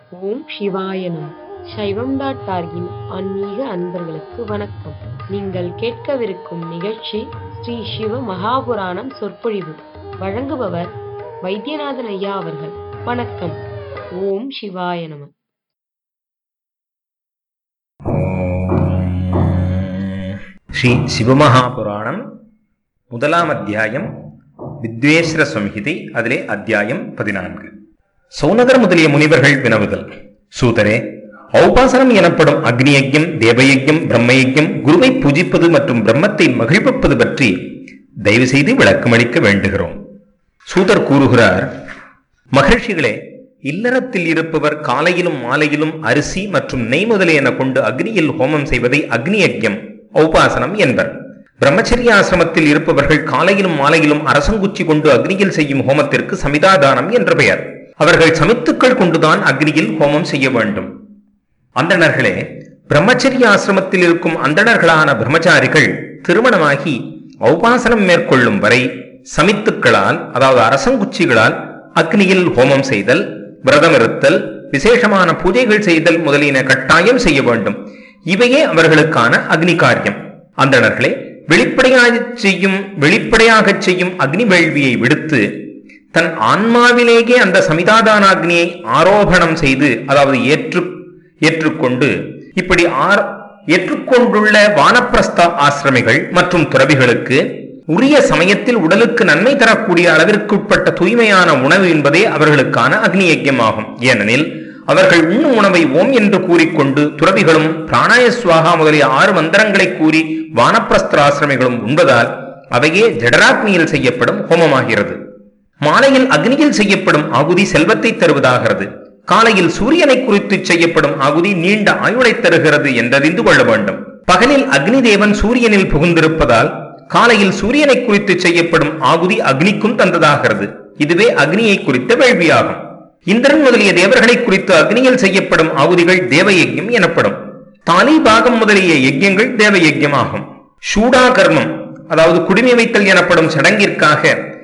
ஓம் சிவாய நம சைவம் டாட் டார்கின் ஆன்மீக அன்பர்களுக்கு வணக்கம் நீங்கள் கேட்கவிருக்கும் நிகழ்ச்சி ஸ்ரீ சிவ மகாபுராணம் சொற்பொழிவு வழங்குபவர் வைத்தியநாதன் ஐயா அவர்கள் வணக்கம் ஓம் சிவாய நம ஸ்ரீ சிவமகாபுராணம் முதலாம் அத்தியாயம் வித்வேஸ்வர சம்ஹிதை அதிலே அத்தியாயம் பதினான்கு சௌனகர் முதலிய முனிவர்கள் வினவுதல் சூதரே ஔபாசனம் எனப்படும் அக்னியஜ்யம் தேவயஜ்யம் பிரம்மயஜ்யம் குருவை பூஜிப்பது மற்றும் பிரம்மத்தை மகிழ்விப்பது பற்றி தயவு செய்து விளக்கமளிக்க வேண்டுகிறோம் சூதர் கூறுகிறார் மகர்ஷிகளே இல்லறத்தில் இருப்பவர் காலையிலும் மாலையிலும் அரிசி மற்றும் நெய் முதலியன கொண்டு அக்னியில் ஹோமம் செய்வதை அக்னி யஜ்யம் ஔபாசனம் என்பர் பிரம்மச்சரியாசிரமத்தில் இருப்பவர்கள் காலையிலும் மாலையிலும் அரசங்குச்சி கொண்டு அக்னியில் செய்யும் ஹோமத்திற்கு சமிதாதானம் என்ற பெயர் அவர்கள் சமித்துக்கள் கொண்டுதான் அக்னியில் ஹோமம் செய்ய வேண்டும் அந்தணர்களே பிரம்மச்சரிய ஆசிரமத்தில் இருக்கும் அந்தணர்களான பிரம்மச்சாரிகள் திருமணமாகி ஔபாசனம் மேற்கொள்ளும் வரை சமித்துக்களால் அதாவது அரசங்குச்சிகளால் அக்னியில் ஹோமம் செய்தல் விரதம் இருத்தல் விசேஷமான பூஜைகள் செய்தல் முதலியன கட்டாயம் செய்ய வேண்டும் இவையே அவர்களுக்கான அக்னி காரியம் அந்தணர்களே வெளிப்படையாக செய்யும் வெளிப்படையாக செய்யும் அக்னி வேள்வியை விடுத்து தன் ஆன்மாவிலேயே அந்த சமிதாதான அக்னியை ஆரோபணம் செய்து அதாவது ஏற்று ஏற்றுக்கொண்டு இப்படி ஆர் ஏற்றுக்கொண்டுள்ள வானப்பிரஸ்த ஆசிரமிகள் மற்றும் துறவிகளுக்கு உரிய சமயத்தில் உடலுக்கு நன்மை தரக்கூடிய அளவிற்குட்பட்ட தூய்மையான உணவு என்பதே அவர்களுக்கான அக்னி யஜ்யமாகும் ஏனெனில் அவர்கள் உண்ணும் உணவை ஓம் என்று கூறிக்கொண்டு துறவிகளும் பிராணாய சுவாகா முதலிய ஆறு மந்திரங்களை கூறி வானப்பிரஸ்திராசிரமிகளும் உண்பதால் அவையே ஜடராக்னியில் செய்யப்படும் ஹோமமாகிறது மாலையில் அக்னியில் செய்யப்படும் ஆகுதி செல்வத்தை தருவதாகிறது காலையில் சூரியனை குறித்து செய்யப்படும் ஆகுதி நீண்ட ஆயுளை தருகிறது என்றறிந்து கொள்ள வேண்டும் பகலில் அக்னி தேவன் சூரியனில் புகுந்திருப்பதால் காலையில் சூரியனை குறித்து செய்யப்படும் ஆகுதி அக்னிக்கும் தந்ததாகிறது இதுவே அக்னியை குறித்த வேள்வியாகும் இந்திரன் முதலிய தேவர்களை குறித்து அக்னியில் செய்யப்படும் ஆகுதிகள் தேவ யஜ்யம் எனப்படும் தாலி பாகம் முதலிய யஜ்யங்கள் தேவ யஜ்யமாகும் சூடா கர்மம் அதாவது குடிமை வைத்தல் எனப்படும் சடங்கிற்காக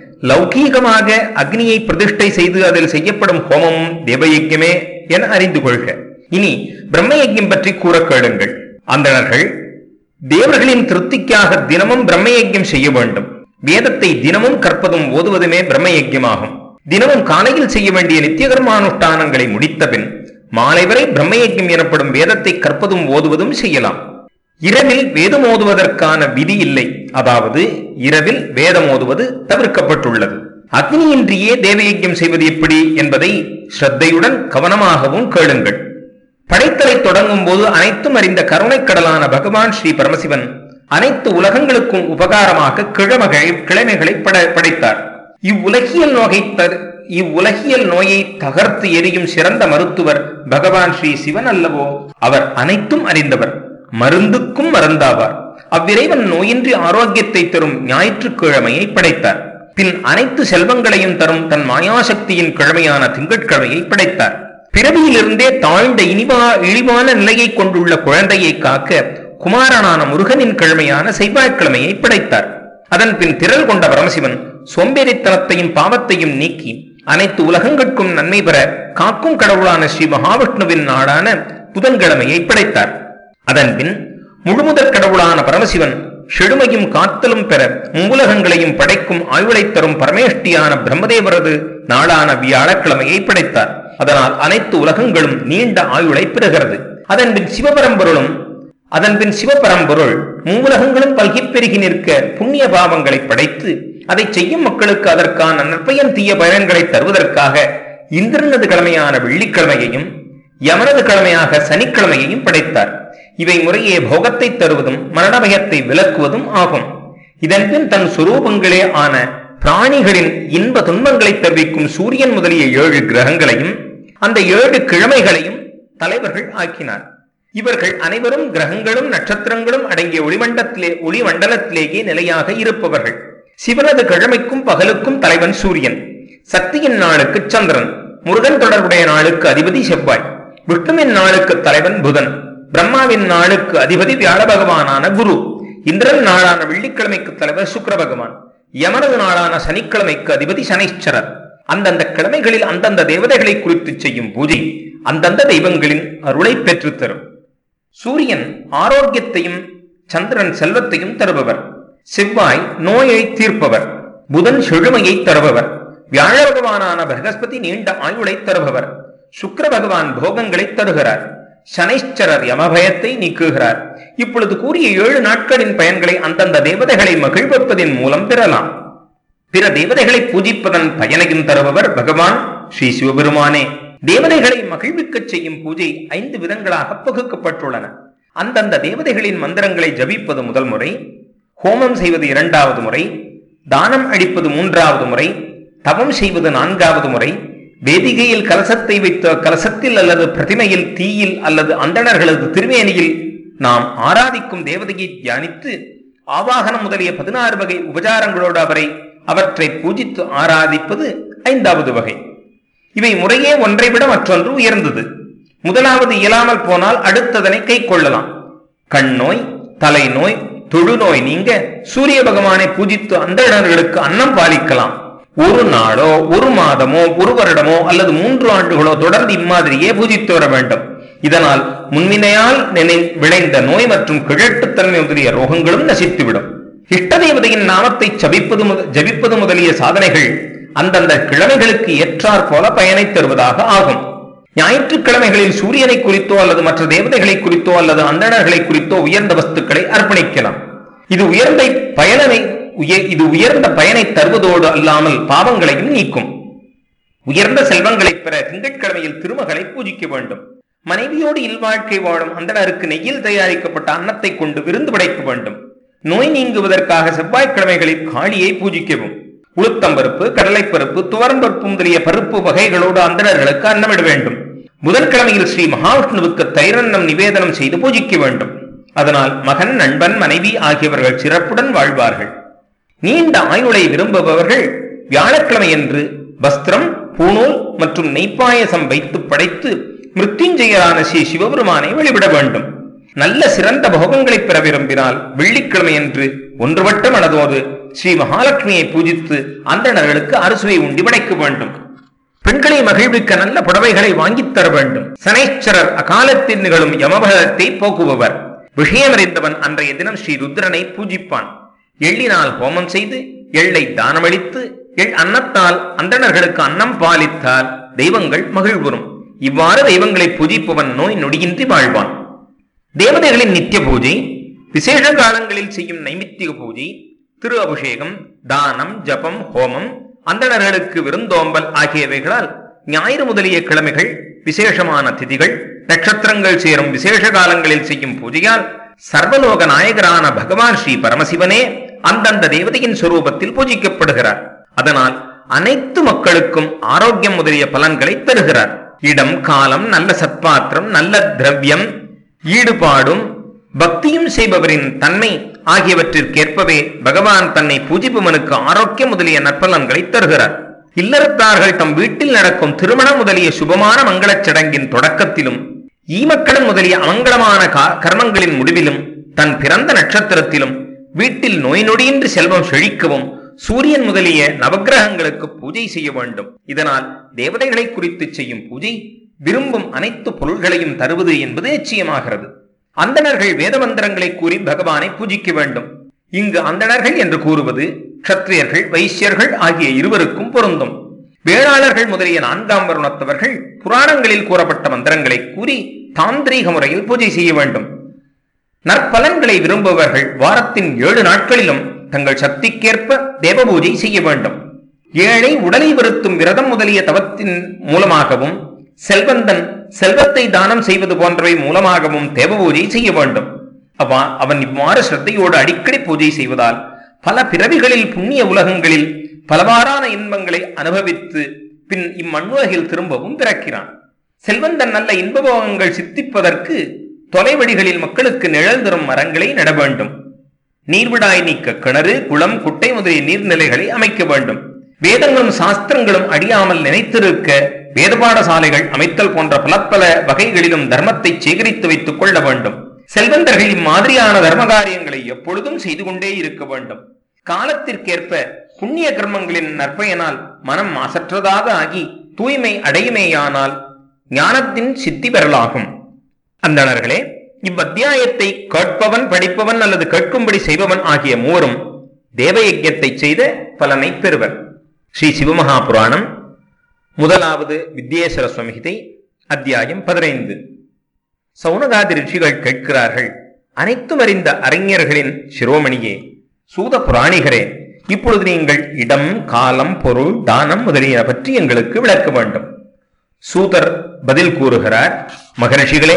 லௌகீகமாக அக்னியை பிரதிஷ்டை செய்து அதில் செய்யப்படும் ஹோமமும் தேவயஜ்யமே என அறிந்து கொள்க இனி பிரம்ம யஜ்யம் பற்றி கூற கேளுங்கள் அந்தணர்கள் தேவர்களின் திருப்திக்காக தினமும் பிரம்ம யஜ்யம் செய்ய வேண்டும் வேதத்தை தினமும் கற்பதும் ஓதுவதுமே பிரம்ம யஜ்யமாகும் தினமும் காலையில் செய்ய வேண்டிய நித்திய கர்மானுஷ்டானங்களை முடித்த பின் மாலை வரை பிரம்ம யஜ்யம் எனப்படும் வேதத்தை கற்பதும் ஓதுவதும் செய்யலாம் இரவில் வேதம் ஓதுவதற்கான விதி இல்லை அதாவது இரவில் வேதம் ஓதுவது தவிர்க்கப்பட்டுள்ளது அக்னியின்றியே தேவயஜ்யம் செய்வது எப்படி என்பதை ஸ்ரத்தையுடன் கவனமாகவும் கேளுங்கள் படைத்தலை தொடங்கும் போது அனைத்தும் அறிந்த கருணைக்கடலான பகவான் ஸ்ரீ பரமசிவன் அனைத்து உலகங்களுக்கும் உபகாரமாக கிழமகை கிழமைகளை பட படைத்தார் இவ்வுலகியல் நோகை தரு இவ்வுலகியல் நோயை தகர்த்து எரியும் சிறந்த மருத்துவர் பகவான் ஸ்ரீ சிவன் அல்லவோ அவர் அனைத்தும் அறிந்தவர் மருந்துக்கும் மருந்தாவார் அவ்விறைவன் நோயின்றி ஆரோக்கியத்தை தரும் ஞாயிற்றுக்கிழமையை படைத்தார் பின் அனைத்து செல்வங்களையும் தரும் தன் மாயாசக்தியின் கிழமையான திங்கட்கிழமையை படைத்தார் பிறவியிலிருந்தே தாழ்ந்த இனிவா இழிவான நிலையை கொண்டுள்ள குழந்தையை காக்க குமாரனான முருகனின் கிழமையான செவ்வாய்க்கிழமையை படைத்தார் அதன் பின் திரள் கொண்ட பரமசிவன் சோம்பேறித்தனத்தையும் பாவத்தையும் நீக்கி அனைத்து உலகங்களுக்கும் நன்மை பெற காக்கும் கடவுளான ஸ்ரீ மகாவிஷ்ணுவின் நாடான புதன்கிழமையை படைத்தார் அதன் பின் முழுமுதற் கடவுளான பரமசிவன் செழுமையும் காத்தலும் பெற மூலகங்களையும் படைக்கும் ஆயுளை தரும் பரமேஷ்டியான பிரம்மதேவரது நாளான வியாழக்கிழமையை படைத்தார் அதனால் அனைத்து உலகங்களும் நீண்ட ஆயுளை பெறுகிறது அதன் பின் சிவபரம்பொருளும் அதன் பின் சிவபரம்பொருள் மூலகங்களும் பல்கி பெருகி நிற்க புண்ணிய பாவங்களை படைத்து அதை செய்யும் மக்களுக்கு அதற்கான நற்பயன் தீய பயன்களை தருவதற்காக இந்திரனது கிழமையான வெள்ளிக்கிழமையையும் யமனது கிழமையாக சனிக்கிழமையையும் படைத்தார் இவை முறையே போகத்தை தருவதும் மரணபயத்தை விலக்குவதும் ஆகும் இதன் பின் தன் சுரூபங்களே ஆன பிராணிகளின் இன்ப துன்பங்களை தெரிவிக்கும் சூரியன் முதலிய ஏழு கிரகங்களையும் அந்த ஏழு கிழமைகளையும் தலைவர்கள் ஆக்கினார் இவர்கள் அனைவரும் கிரகங்களும் நட்சத்திரங்களும் அடங்கிய ஒளிமண்டத்திலே ஒளிமண்டலத்திலேயே நிலையாக இருப்பவர்கள் சிவனது கிழமைக்கும் பகலுக்கும் தலைவன் சூரியன் சக்தியின் நாளுக்கு சந்திரன் முருகன் தொடர்புடைய நாளுக்கு அதிபதி செவ்வாய் விஷ்ணுவின் நாளுக்கு தலைவன் புதன் பிரம்மாவின் நாளுக்கு அதிபதி வியாழ பகவானான குரு இந்திரன் நாளான வெள்ளிக்கிழமைக்கு தலைவர் சுக்கிர பகவான் யமனது நாளான சனிக்கிழமைக்கு அதிபதி சனைச்சரர் அந்தந்த கிழமைகளில் அந்தந்த தேவதைகளை குறித்து செய்யும் பூஜை அந்தந்த தெய்வங்களின் அருளை பெற்றுத் தரும் சூரியன் ஆரோக்கியத்தையும் சந்திரன் செல்வத்தையும் தருபவர் செவ்வாய் நோயை தீர்ப்பவர் புதன் செழுமையை தருபவர் வியாழ பகவானான பிரகஸ்பதி நீண்ட ஆயுளை தருபவர் சுக்கிர பகவான் போகங்களை தருகிறார் சனைச்சரர் யமபயத்தை நீக்குகிறார் இப்பொழுது கூறிய ஏழு நாட்களின் பயன்களை அந்தந்த தேவதைகளை மகிழ்விப்பதின் மூலம் பெறலாம் பிற தேவதைகளை பூஜிப்பதன் பயனையும் தருபவர் பகவான் ஸ்ரீ சிவபெருமானே தேவதைகளை மகிழ்விக்கச் செய்யும் பூஜை ஐந்து விதங்களாக பகுக்கப்பட்டுள்ளன அந்தந்த தேவதைகளின் மந்திரங்களை ஜபிப்பது முதல் முறை ஹோமம் செய்வது இரண்டாவது முறை தானம் அளிப்பது மூன்றாவது முறை தவம் செய்வது நான்காவது முறை வேதிகையில் கலசத்தை வைத்த கலசத்தில் அல்லது பிரதிமையில் தீயில் அல்லது அந்தணர்களது திருமேனியில் நாம் ஆராதிக்கும் தேவதையை தியானித்து ஆவாகனம் முதலிய பதினாறு வகை உபசாரங்களோடு அவரை அவற்றை பூஜித்து ஆராதிப்பது ஐந்தாவது வகை இவை முறையே ஒன்றை விட மற்றொன்று உயர்ந்தது முதலாவது இயலாமல் போனால் அடுத்ததனை கை கொள்ளலாம் கண் நோய் தலை நோய் தொழுநோய் நீங்க சூரிய பகவானை பூஜித்து அந்தணர்களுக்கு அன்னம் பாலிக்கலாம் ஒரு நாளோ ஒரு மாதமோ ஒரு வருடமோ அல்லது மூன்று ஆண்டுகளோ தொடர்ந்து இம்மாதிரியே பூஜித்து வர வேண்டும் இதனால் முன்வினையால் நினை விளைந்த நோய் மற்றும் கிழட்டுத்தன்மை முதலிய ரோகங்களும் நசித்துவிடும் இஷ்ட தேவதையின் நாமத்தை ஜபிப்பது முத- ஜபிப்பது முதலிய சாதனைகள் அந்தந்த கிழமைகளுக்கு ஏற்றாற் போல பயனை தருவதாக ஆகும் ஞாயிற்றுக்கிழமைகளில் சூரியனை குறித்தோ அல்லது மற்ற தேவதைகளை குறித்தோ அல்லது அந்தணர்களை குறித்தோ உயர்ந்த வஸ்துக்களை அர்ப்பணிக்கலாம் இது உயர்ந்த பயனை உய- இது உயர்ந்த பயனை தருவதோடு அல்லாமல் பாவங்களையும் நீக்கும் உயர்ந்த செல்வங்களை பெற திங்கட்கிழமையில் திருமகளை பூஜிக்க வேண்டும் மனைவியோடு இல்வாழ்க்கை வாழும் அந்தணருக்கு நெய்யில் தயாரிக்கப்பட்ட அன்னத்தை கொண்டு விருந்து படைக்க வேண்டும் நோய் நீங்குவதற்காக செவ்வாய்க்கிழமைகளில் காளியை பூஜிக்கவும் உளுத்தம்பருப்பு கடலைப்பருப்பு துவரம்பருப்பு முதலிய பருப்பு வகைகளோடு அந்தணர்களுக்கு அன்னமிட வேண்டும் புதன்கிழமையில் ஸ்ரீ மகாவிஷ்ணுவுக்கு தைரன்னம் நிவேதனம் செய்து பூஜிக்க வேண்டும் அதனால் மகன் நண்பன் மனைவி ஆகியவர்கள் சிறப்புடன் வாழ்வார்கள் நீண்ட ஆயுளை விரும்புபவர்கள் வியாழக்கிழமையன்று வஸ்திரம் பூணூல் மற்றும் நெய்ப்பாயசம் வைத்து படைத்து மிருத்யுஞ்செயரான ஸ்ரீ சிவபெருமானை வழிபட வேண்டும் நல்ல சிறந்த போகங்களை பெற விரும்பினால் வெள்ளிக்கிழமையன்று ஒன்றுபட்ட மனதோடு ஸ்ரீ மகாலட்சுமியை பூஜித்து அந்தணர்களுக்கு அறுசுவை உண்டி படைக்க வேண்டும் பெண்களை மகிழ்விக்க நல்ல புடவைகளை வாங்கித் தர வேண்டும் சனைச்சரர் அகாலத்தில் நிகழும் யமபதத்தை போக்குபவர் விஷயமறிந்தவன் அன்றைய தினம் ஸ்ரீ ருத்ரனை பூஜிப்பான் எள்ளினால் ஹோமம் செய்து எள்ளை தானமளித்து எள் அன்னத்தால் அந்தணர்களுக்கு அன்னம் பாலித்தால் தெய்வங்கள் மகிழ்வுறும் இவ்வாறு தெய்வங்களை பூஜிப்பவன் நோய் நொடியின்றி வாழ்வான் தேவதைகளின் நித்திய பூஜை விசேஷ காலங்களில் செய்யும் நைமித்திக பூஜை திரு அபிஷேகம் தானம் ஜபம் ஹோமம் அந்தணர்களுக்கு விருந்தோம்பல் ஆகியவைகளால் ஞாயிறு முதலிய கிழமைகள் விசேஷமான திதிகள் நட்சத்திரங்கள் சேரும் விசேஷ காலங்களில் செய்யும் பூஜையால் சர்வலோக நாயகரான பகவான் ஸ்ரீ பரமசிவனே அந்தந்த தேவதையின் சொரூபத்தில் பூஜிக்கப்படுகிறார் அதனால் அனைத்து மக்களுக்கும் ஆரோக்கியம் முதலிய பலன்களை தருகிறார் இடம் காலம் நல்ல சத்பாத்திரம் நல்ல திரவியம் ஈடுபாடும் பக்தியும் செய்பவரின் தன்மை ஆகியவற்றிற்கேற்பவே பகவான் தன்னை பூஜிப்பவனுக்கு ஆரோக்கியம் முதலிய நற்பலன்களை தருகிறார் இல்லறத்தார்கள் தம் வீட்டில் நடக்கும் திருமணம் முதலிய சுபமான மங்களச் சடங்கின் தொடக்கத்திலும் ஈமக்கடன் முதலிய அமங்கலமான கா- கர்மங்களின் முடிவிலும் தன் பிறந்த நட்சத்திரத்திலும் வீட்டில் நோய் நொடியின்றி செல்வம் செழிக்கவும் சூரியன் முதலிய நவக்கிரகங்களுக்கு பூஜை செய்ய வேண்டும் இதனால் தேவதைகளை குறித்து செய்யும் பூஜை விரும்பும் அனைத்து பொருள்களையும் தருவது என்பது நிச்சயமாகிறது அந்தணர்கள் வேத மந்திரங்களை கூறி பகவானை பூஜிக்க வேண்டும் இங்கு அந்தணர்கள் என்று கூறுவது க்ஷத்ரியர்கள் வைசியர்கள் ஆகிய இருவருக்கும் பொருந்தும் வேளாளர்கள் முதலிய நான்காம் வருணத்தவர்கள் புராணங்களில் கூறப்பட்ட மந்திரங்களை கூறி தாந்திரீக முறையில் பூஜை செய்ய வேண்டும் நற்பலன்களை விரும்புபவர்கள் வாரத்தின் ஏழு நாட்களிலும் தங்கள் சக்திக்கேற்ப தேவ பூஜை செய்ய வேண்டும் ஏழை உடலை வருத்தும் விரதம் முதலிய தவத்தின் மூலமாகவும் செல்வந்தன் செல்வத்தை தானம் செய்வது போன்றவை மூலமாகவும் தேவ பூஜை செய்ய வேண்டும் அவா அவன் இவ்வாறு ஸ்ரத்தையோடு அடிக்கடி பூஜை செய்வதால் பல பிறவிகளில் புண்ணிய உலகங்களில் பலவாறான இன்பங்களை அனுபவித்து பின் இம்மண்ணுலகில் திரும்பவும் பிறக்கிறான் செல்வந்தன் நல்ல இன்பபோகங்கள் சித்திப்பதற்கு தொலைவழிகளில் மக்களுக்கு நிழல் தரும் மரங்களை நட வேண்டும் நீர்விடாய் நீக்க கிணறு குளம் குட்டை முதலிய நீர்நிலைகளை அமைக்க வேண்டும் வேதங்களும் சாஸ்திரங்களும் அழியாமல் நினைத்திருக்க வேத பாடசாலைகள் அமைத்தல் போன்ற பல பல வகைகளிலும் தர்மத்தை சேகரித்து வைத்துக் கொள்ள வேண்டும் செல்வந்தர்கள் இம்மாதிரியான தர்ம காரியங்களை எப்பொழுதும் செய்து கொண்டே இருக்க வேண்டும் காலத்திற்கேற்ப புண்ணிய கர்மங்களின் நற்பயனால் மனம் மாசற்றதாக ஆகி தூய்மை அடையுமேயானால் ஞானத்தின் சித்தி பெறலாகும் அந்தணர்களே இவ்வத்தியாயத்தை கேட்பவன் படிப்பவன் அல்லது கேட்கும்படி செய்பவன் ஆகிய மூவரும் தேவயஜத்தை செய்த பலனை பெறுவர் ஸ்ரீ சிவமகா புராணம் முதலாவது வித்யேஸ்வர சுவமிகிதை அத்தியாயம் பதினைந்து சௌனகாதி ரிஷிகள் கேட்கிறார்கள் அனைத்தும் அறிந்த அறிஞர்களின் சிரோமணியே சூத புராணிகரே இப்பொழுது நீங்கள் இடம் காலம் பொருள் தானம் முதலியன பற்றி எங்களுக்கு விளக்க வேண்டும் சூதர் பதில் கூறுகிறார் மகரிஷிகளே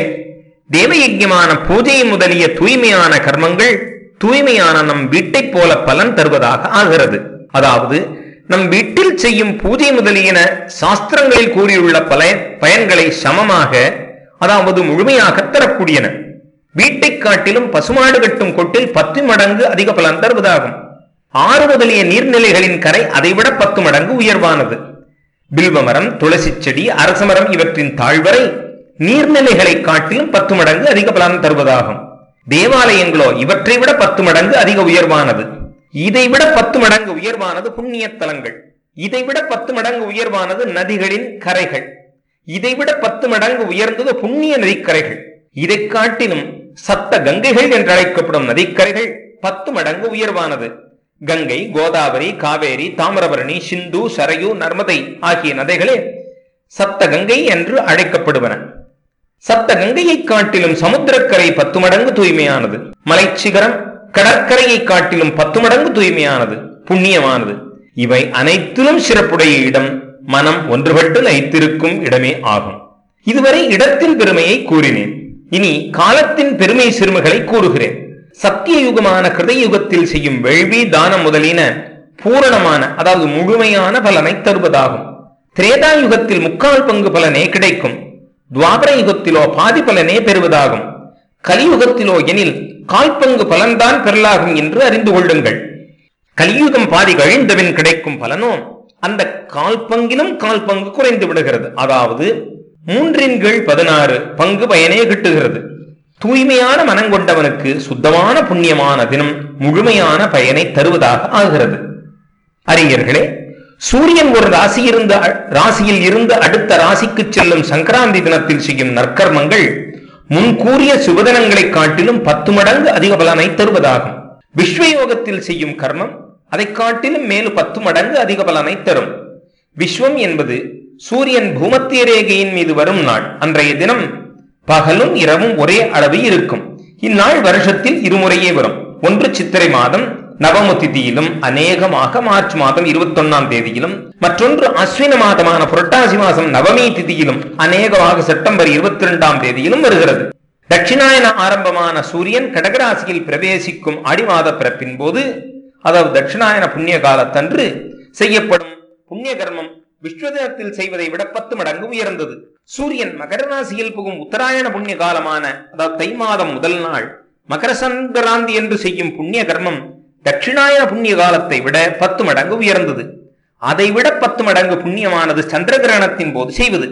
தேவயஜமான பூஜை முதலிய தூய்மையான கர்மங்கள் தூய்மையான நம் வீட்டைப் போல பலன் தருவதாக ஆகிறது அதாவது நம் வீட்டில் செய்யும் பூஜை முதலியன சாஸ்திரங்களில் கூறியுள்ள பல பயன்களை சமமாக அதாவது முழுமையாக தரக்கூடியன வீட்டை காட்டிலும் பசுமாடு கட்டும் கொட்டில் பத்து மடங்கு அதிக பலன் தருவதாகும் ஆறு முதலிய நீர்நிலைகளின் கரை அதைவிட பத்து மடங்கு உயர்வானது பில்வமரம் துளசி செடி அரசமரம் இவற்றின் தாழ்வரை நீர்நிலைகளை காட்டிலும் பத்து மடங்கு அதிக பலன் தருவதாகும் தேவாலயங்களோ இவற்றை விட பத்து மடங்கு அதிக உயர்வானது இதைவிட பத்து மடங்கு உயர்வானது புண்ணிய தலங்கள் இதைவிட பத்து மடங்கு உயர்வானது நதிகளின் கரைகள் இதைவிட பத்து மடங்கு உயர்ந்தது புண்ணிய நதிக்கரைகள் இதை காட்டிலும் சப்த கங்கைகள் என்று அழைக்கப்படும் நதிக்கரைகள் பத்து மடங்கு உயர்வானது கங்கை கோதாவரி காவேரி தாமிரபரணி சிந்து சரையு நர்மதை ஆகிய நதிகளே சப்த கங்கை என்று அழைக்கப்படுவன சப்த கங்கையை காட்டிலும் சமுத்திரக்கரை பத்து மடங்கு தூய்மையானது மலைச்சிகரம் கடற்கரையை காட்டிலும் பத்து மடங்கு தூய்மையானது புண்ணியமானது இவை அனைத்திலும் சிறப்புடைய இடம் மனம் ஒன்றுபட்டு லயித்திருக்கும் இடமே ஆகும் இதுவரை இடத்தின் பெருமையை கூறினேன் இனி காலத்தின் பெருமை சிறுமைகளை கூறுகிறேன் சத்திய யுகமான கிருத யுகத்தில் செய்யும் வேள்வி தானம் முதலின பூரணமான அதாவது முழுமையான பலனை தருவதாகும் திரேதா யுகத்தில் முக்கால் பங்கு பலனே கிடைக்கும் துவாபர யுகத்திலோ பாதி பலனே பெறுவதாகும் கலியுகத்திலோ எனில் கால் பங்கு பலன்தான் பெறலாகும் என்று அறிந்து கொள்ளுங்கள் கலியுகம் பாதி கழிந்தபின் கிடைக்கும் பலனோ அந்த கால் பங்கினும் கால் பங்கு குறைந்து விடுகிறது அதாவது மூன்றின் கீழ் பதினாறு பங்கு பயனே கிட்டுகிறது தூய்மையான மனம் கொண்டவனுக்கு சுத்தமான புண்ணியமான தினம் முழுமையான பயனை தருவதாக ஆகிறது அறிஞர்களே சூரியன் ஒரு ராசியிருந்து ராசியில் இருந்து அடுத்த ராசிக்கு செல்லும் சங்கராந்தி தினத்தில் செய்யும் நற்கர்மங்கள் முன்கூறிய சுபதனங்களை காட்டிலும் பத்து மடங்கு அதிக பலனை தருவதாகும் விஸ்வயோகத்தில் செய்யும் கர்மம் அதை காட்டிலும் மேலும் பத்து மடங்கு அதிக பலனை தரும் விஸ்வம் என்பது சூரியன் பூமத்திய ரேகையின் மீது வரும் நாள் அன்றைய தினம் பகலும் இரவும் ஒரே அளவு இருக்கும் இந்நாள் வருஷத்தில் இருமுறையே வரும் ஒன்று சித்திரை மாதம் நவம திதியிலும் அநேகமாக மார்ச் மாதம் இருபத்தி ஒன்னாம் தேதியிலும் மற்றொன்று அஸ்வின மாதமான புரட்டாசி மாதம் நவமி திதியிலும் அநேகமாக செப்டம்பர் இருபத்தி இரண்டாம் தேதியிலும் வருகிறது தட்சிணாயன ஆரம்பமான சூரியன் கடகராசியில் பிரவேசிக்கும் ஆடி மாத பிறப்பின் போது அதாவது தட்சிணாயன புண்ணிய காலத்தன்று செய்யப்படும் புண்ணிய கர்மம் விஸ்வதினத்தில் செய்வதை விட பத்து மடங்கு உயர்ந்தது சூரியன் மகர ராசியில் புகும் உத்தராயண புண்ணிய காலமான அதாவது தை மாதம் முதல் நாள் மகர சங்கராந்தி என்று செய்யும் புண்ணிய கர்மம் தட்சிணாயன புண்ணிய காலத்தை விட பத்து மடங்கு உயர்ந்தது அதை விட பத்து மடங்கு புண்ணியமானது சந்திர கிரகணத்தின் போது செய்வது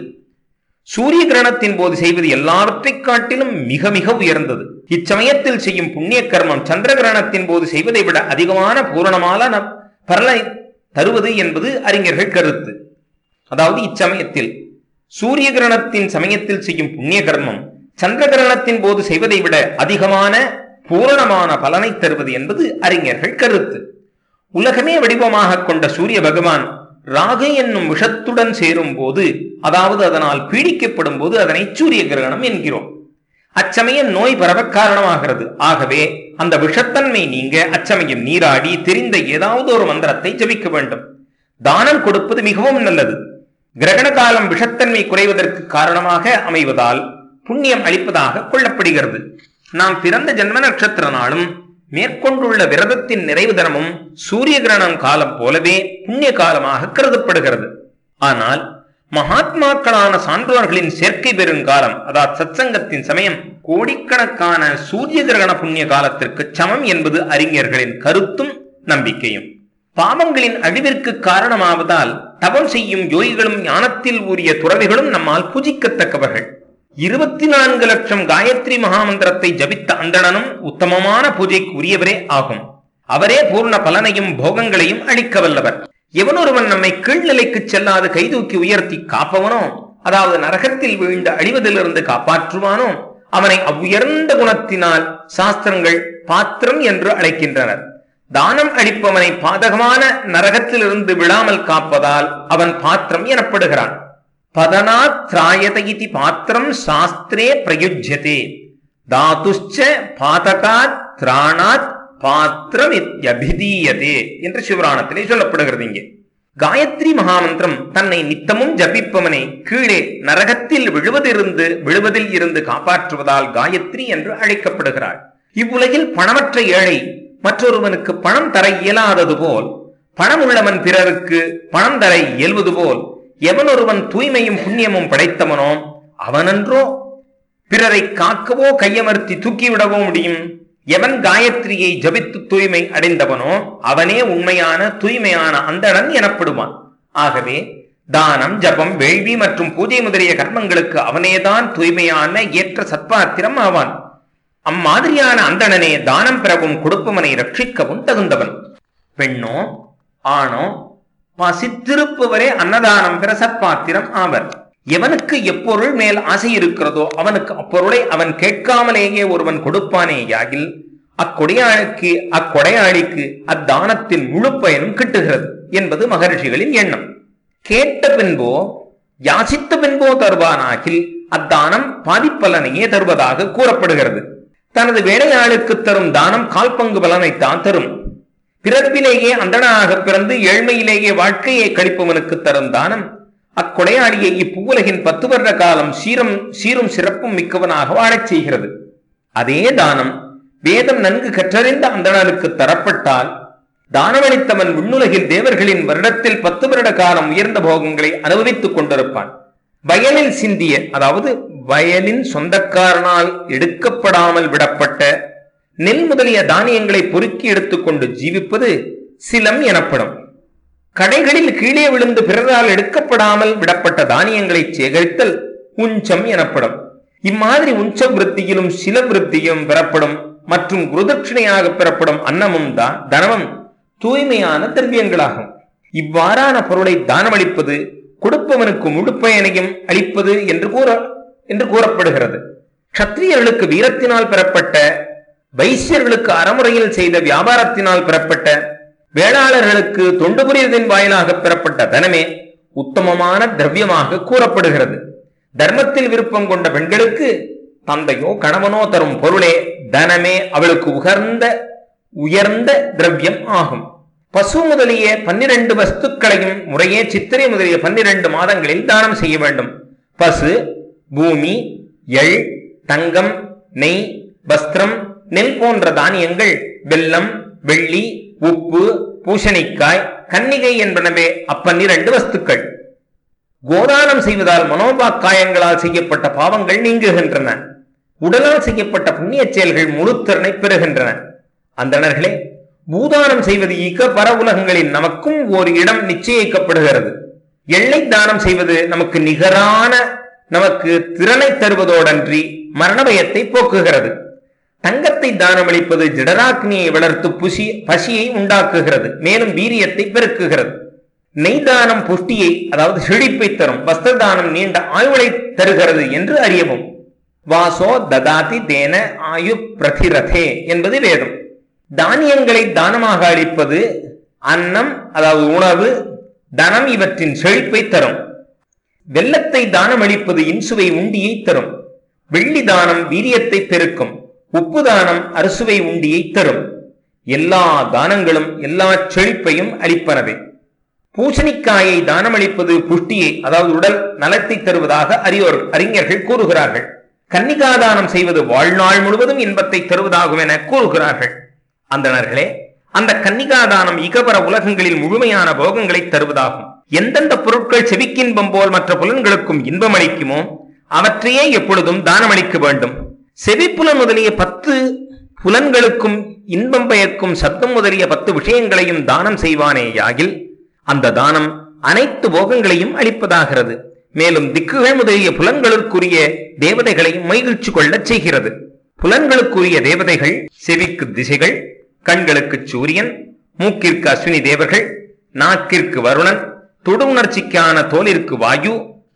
சூரிய கிரகணத்தின் போது செய்வது எல்லாவற்றை காட்டிலும் மிக மிக உயர்ந்தது இச்சமயத்தில் செய்யும் புண்ணிய கர்மம் சந்திர கிரகணத்தின் போது செய்வதை விட அதிகமான பூரணமான பலனை தருவது என்பது அறிஞர்கள் கருத்து அதாவது இச்சமயத்தில் சூரிய கிரகணத்தின் சமயத்தில் செய்யும் புண்ணிய கர்மம் சந்திர கிரகணத்தின் போது செய்வதை விட அதிகமான பூரணமான பலனை தருவது என்பது அறிஞர்கள் கருத்து உலகமே வடிவமாக கொண்ட சூரிய பகவான் ராகு என்னும் விஷத்துடன் சேரும் போது அதாவது அதனால் பீடிக்கப்படும் போது அதனை சூரிய கிரகணம் என்கிறோம் அச்சமயம் நோய் பரவ காரணமாகிறது ஆகவே அந்த விஷத்தன்மை நீங்க அச்சமயம் நீராடி தெரிந்த ஏதாவது ஒரு மந்திரத்தை ஜபிக்க வேண்டும் தானம் கொடுப்பது மிகவும் நல்லது கிரகண காலம் விஷத்தன்மை குறைவதற்கு காரணமாக அமைவதால் புண்ணியம் அளிப்பதாக கொள்ளப்படுகிறது நாம் பிறந்த ஜென்ம நட்சத்திர நாளும் மேற்கொண்டுள்ள விரதத்தின் நிறைவு தினமும் சூரிய கிரகணம் காலம் போலவே புண்ணிய காலமாக கருதப்படுகிறது ஆனால் மகாத்மாக்களான சான்றோர்களின் சேர்க்கை பெறும் காலம் அதாவது சத்சங்கத்தின் சமயம் கோடிக்கணக்கான சூரிய கிரகண புண்ணிய காலத்திற்கு சமம் என்பது அறிஞர்களின் கருத்தும் நம்பிக்கையும் பாவங்களின் அழிவிற்கு காரணமாவதால் தவம் செய்யும் யோகிகளும் ஞானத்தில் ஊறிய துறவிகளும் நம்மால் பூஜிக்கத்தக்கவர்கள் இருபத்தி நான்கு லட்சம் காயத்ரி மகாமந்திரத்தை ஜபித்த அந்தணனும் உத்தமமான பூஜைக்கு உரியவரே ஆகும் அவரே பூர்ண பலனையும் போகங்களையும் அளிக்க வல்லவர் எவனொருவன் நம்மை கீழ்நிலைக்கு செல்லாது கைதூக்கி உயர்த்தி காப்பவனோ அதாவது நரகத்தில் வீழ்ந்து அழிவதிலிருந்து காப்பாற்றுவானோ அவனை அவ்வுயர்ந்த குணத்தினால் சாஸ்திரங்கள் பாத்திரம் என்று அழைக்கின்றனர் தானம் அளிப்பவனை பாதகமான நரகத்திலிருந்து விழாமல் காப்பதால் அவன் பாத்திரம் எனப்படுகிறான் பதனாத் திராயத இதி பாத்திரம் சாஸ்திரே பிரயுஜ்யதே தாதுஷ்ச பாதகாத் திராணாத் பாத்திரம் அபிதீயதே என்று சிவராணத்திலே சொல்லப்படுகிறது இங்கே காயத்ரி மகாமந்திரம் தன்னை நித்தமும் ஜபிப்பவனை கீழே நரகத்தில் விழுவதிருந்து விழுவதில் இருந்து காப்பாற்றுவதால் காயத்ரி என்று அழைக்கப்படுகிறாள் இவ்வுலகில் பணமற்ற ஏழை மற்றொருவனுக்கு பணம் தர இயலாதது போல் பணம் உள்ளவன் பிறருக்கு பணம் தர இயல்வது போல் எவனொருவன் தூய்மையும் புண்ணியமும் படைத்தவனோ அவனன்றோ பிறரை காக்கவோ கையமர்த்தி தூக்கிவிடவோ முடியும் எவன் காயத்ரியை ஜபித்து தூய்மை அடைந்தவனோ அவனே உண்மையான தூய்மையான அந்தணன் எனப்படுவான் ஆகவே தானம் ஜபம் வேள்வி மற்றும் பூஜை முதலிய கர்மங்களுக்கு அவனேதான் தூய்மையான ஏற்ற சத்பாத்திரம் ஆவான் அம்மாதிரியான அந்தணனே தானம் பெறவும் கொடுப்பவனை ரட்சிக்கவும் தகுந்தவன் பெண்ணோ ஆணோ பசித்திருப்பவரே அன்னதானம் பெற சத்பாத்திரம் ஆவர் எவனுக்கு எப்பொருள் மேல் ஆசை இருக்கிறதோ அவனுக்கு அப்பொருளை அவன் கேட்காமலேயே ஒருவன் கொடுப்பானே யாகில் அக்கொடையாளுக்கு அக்கொடையாளிக்கு அத்தானத்தின் முழு பயனும் கிட்டுகிறது என்பது மகரிஷிகளின் எண்ணம் கேட்ட பின்போ யாசித்த பின்போ தருவானாகில் அத்தானம் பாதிப்பலனையே தருவதாக கூறப்படுகிறது தனது வேலையாளுக்கு தரும் தானம் கால் பங்கு பலனைத்தான் தரும் பிறப்பிலேயே அந்தனாக பிறந்து ஏழ்மையிலேயே வாழ்க்கையை கழிப்பவனுக்கு தரும் தானம் அக்கொடையாளியை இப்புவுலகின் பத்து வருட காலம் சீரம் சீரும் சிறப்பும் மிக்கவனாக வாழச் செய்கிறது அதே தானம் வேதம் நன்கு கற்றறிந்த அந்தணனுக்கு தரப்பட்டால் தானமளித்தவன் விண்ணுலகில் தேவர்களின் வருடத்தில் பத்து வருட காலம் உயர்ந்த போகங்களை அனுபவித்துக் கொண்டிருப்பான் வயலில் சிந்திய அதாவது வயலின் சொந்தக்காரனால் எடுக்கப்படாமல் விடப்பட்ட நெல் முதலிய தானியங்களை பொறுக்கி எடுத்துக்கொண்டு ஜீவிப்பது சிலம் எனப்படும் கடைகளில் கீழே விழுந்து பிறரால் எடுக்கப்படாமல் விடப்பட்ட தானியங்களை சேகரித்தல் உஞ்சம் எனப்படும் இம்மாதிரி உஞ்ச விருத்தியிலும் சில விருத்தியும் பெறப்படும் மற்றும் குருதட்சிணையாக பெறப்படும் அன்னமும் தான் தனமும் தூய்மையான திரவியங்களாகும் இவ்வாறான பொருளை தானமளிப்பது கொடுப்பவனுக்கு முழு பயனையும் அளிப்பது என்று கூற என்று கூறப்படுகிறது க்ஷத்திரியர்களுக்கு வீரத்தினால் பெறப்பட்ட வைசியர்களுக்கு அறமுறையில் செய்த வியாபாரத்தினால் பெறப்பட்ட வேளாளர்களுக்கு தொண்டு புரியதின் வாயிலாக பெறப்பட்ட தனமே உத்தமமான திரவியமாக கூறப்படுகிறது தர்மத்தில் விருப்பம் கொண்ட பெண்களுக்கு தந்தையோ கணவனோ தரும் பொருளே தனமே அவளுக்கு உகர்ந்த உயர்ந்த திரவியம் ஆகும் பசு முதலிய பன்னிரண்டு வஸ்துக்களையும் முறையே சித்திரை முதலிய பன்னிரண்டு மாதங்களில் தானம் செய்ய வேண்டும் பசு பூமி எள் தங்கம் நெய் வஸ்திரம் நெல் போன்ற தானியங்கள் வெல்லம் வெள்ளி உப்பு பூசணிக்காய் கன்னிகை என்பனவே அப்பன்னிரண்டு வஸ்துக்கள் கோதானம் செய்வதால் மனோபாக்காயங்களால் செய்யப்பட்ட பாவங்கள் நீங்குகின்றன உடலால் செய்யப்பட்ட புண்ணிய செயல்கள் முழுத்திறனை பெறுகின்றன அந்தணர்களே பூதானம் செய்வது ஈக்க பர உலகங்களில் நமக்கும் ஒரு இடம் நிச்சயிக்கப்படுகிறது எல்லை தானம் செய்வது நமக்கு நிகரான நமக்கு திறனை தருவதோடன்றி மரண பயத்தை போக்குகிறது தங்கத்தை தானமளிப்பது ஜடராக்னியை வளர்த்து புசி பசியை உண்டாக்குகிறது மேலும் வீரியத்தை பெருக்குகிறது நெய்தானம் புஷ்டியை அதாவது செழிப்பை தரும் வஸ்திரதானம் நீண்ட ஆயுளை தருகிறது என்று அறியவும் வாசோ ததாதி தேன ஆயு பிரதிரதே என்பது வேதம் தானியங்களை தானமாக அளிப்பது அன்னம் அதாவது உணவு தனம் இவற்றின் செழிப்பை தரும் வெள்ளத்தை தானம் அளிப்பது இன்சுவை உண்டியை தரும் வெள்ளி தானம் வீரியத்தை பெருக்கும் உப்பு தானம் அறுசுவை உண்டியை தரும் எல்லா தானங்களும் எல்லா செழிப்பையும் அளிப்பனவே பூசணிக்காயை தானமளிப்பது புஷ்டியை அதாவது உடல் நலத்தை தருவதாக அறியோர் அறிஞர்கள் கூறுகிறார்கள் கன்னிகாதானம் செய்வது வாழ்நாள் முழுவதும் இன்பத்தை தருவதாகும் என கூறுகிறார்கள் அந்தணர்களே அந்த கன்னிகாதானம் இகபர உலகங்களில் முழுமையான போகங்களை தருவதாகும் எந்தெந்த பொருட்கள் செவிக்கின்பம் போல் மற்ற புலன்களுக்கும் இன்பம் அளிக்குமோ அவற்றையே எப்பொழுதும் தானமளிக்க வேண்டும் செவிப்புலன் முதலிய பத்து புலன்களுக்கும் இன்பம் பயக்கும் சத்தம் முதலிய பத்து விஷயங்களையும் தானம் செய்வானே யாகில் அந்த தானம் அனைத்து போகங்களையும் அளிப்பதாகிறது மேலும் திக்குகள் முதலிய புலன்களுக்குரிய தேவதைகளையும் மகிழ்ச்சி கொள்ளச் செய்கிறது புலன்களுக்குரிய தேவதைகள் செவிக்கு திசைகள் கண்களுக்கு சூரியன் மூக்கிற்கு அஸ்வினி தேவர்கள் நாக்கிற்கு வருணன் தொடு உணர்ச்சிக்கான தோலிற்கு வாயு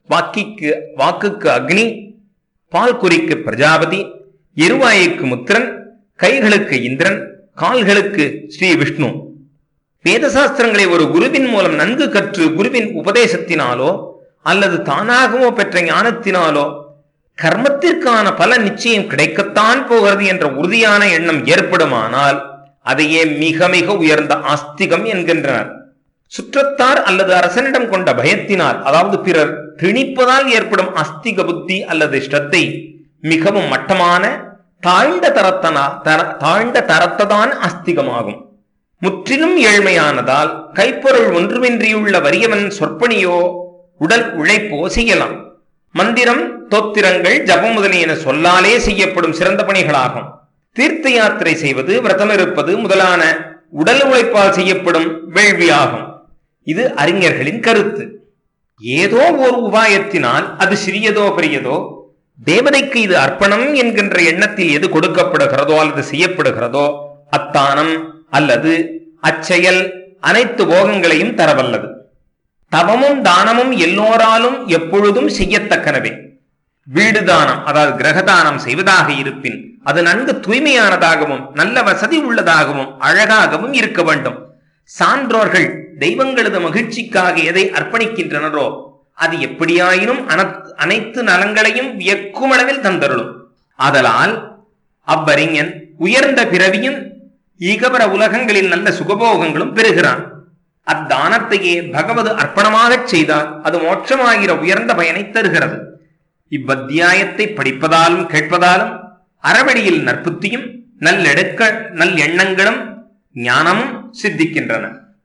வாக்கிக்கு வாக்குக்கு அக்னி பால் குறிக்கு பிரஜாபதி எருவாய்க்கு முத்திரன் கைகளுக்கு இந்திரன் கால்களுக்கு ஸ்ரீ விஷ்ணு வேத சாஸ்திரங்களை ஒரு குருவின் மூலம் நன்கு கற்று குருவின் உபதேசத்தினாலோ அல்லது தானாகவோ பெற்ற ஞானத்தினாலோ கர்மத்திற்கான பல நிச்சயம் கிடைக்கத்தான் போகிறது என்ற உறுதியான எண்ணம் ஏற்படுமானால் அதையே மிக மிக உயர்ந்த ஆஸ்திகம் என்கின்றனர் சுற்றத்தார் அல்லது அரசனிடம் கொண்ட பயத்தினால் அதாவது பிறர் திணிப்பதால் ஏற்படும் அஸ்திக புத்தி அல்லது ஸ்ரத்தை மிகவும் மட்டமான தாழ்ந்த தரத்தனா தர தாழ்ந்த தரத்ததான் அஸ்திகமாகும் முற்றிலும் ஏழ்மையானதால் கைப்பொருள் ஒன்றுமின்றியுள்ள வறியவன் சொற்பணியோ உடல் உழைப்போ செய்யலாம் மந்திரம் தோத்திரங்கள் ஜபம் முதலியன சொல்லாலே செய்யப்படும் சிறந்த பணிகளாகும் தீர்த்த யாத்திரை செய்வது விரதம் இருப்பது முதலான உடல் உழைப்பால் செய்யப்படும் வேள்வியாகும் இது அறிஞர்களின் கருத்து ஏதோ ஒரு உபாயத்தினால் அது சிறியதோ பெரியதோ தேவதைக்கு இது அர்ப்பணம் என்கின்ற எண்ணத்தில் எது கொடுக்கப்படுகிறதோ அல்லது செய்யப்படுகிறதோ அத்தானம் அல்லது அச்செயல் அனைத்து போகங்களையும் தரவல்லது தவமும் தானமும் எல்லோராலும் எப்பொழுதும் செய்யத்தக்கனவே வீடு தானம் அதாவது கிரகதானம் செய்வதாக இருப்பின் அது நன்கு தூய்மையானதாகவும் நல்ல வசதி உள்ளதாகவும் அழகாகவும் இருக்க வேண்டும் சான்றோர்கள் தெய்வங்களது மகிழ்ச்சிக்காக எதை அர்ப்பணிக்கின்றனரோ அது எப்படியாயினும் அனைத்து நலங்களையும் வியக்கும் அளவில் தந்தருளும் ஆதலால் அவ்வறிஞன் உயர்ந்த பிறவியும் ஈகபர உலகங்களில் நல்ல சுகபோகங்களும் பெறுகிறான் அத்தானத்தையே பகவது அர்ப்பணமாகச் செய்தால் அது மோட்சமாகிற உயர்ந்த பயனை தருகிறது இவ்வத்தியாயத்தை படிப்பதாலும் கேட்பதாலும் அறவழியில் நற்புத்தியும் நல்லெடுக்க நல் எண்ணங்களும் ஞானமும் சித்திக்கின்றன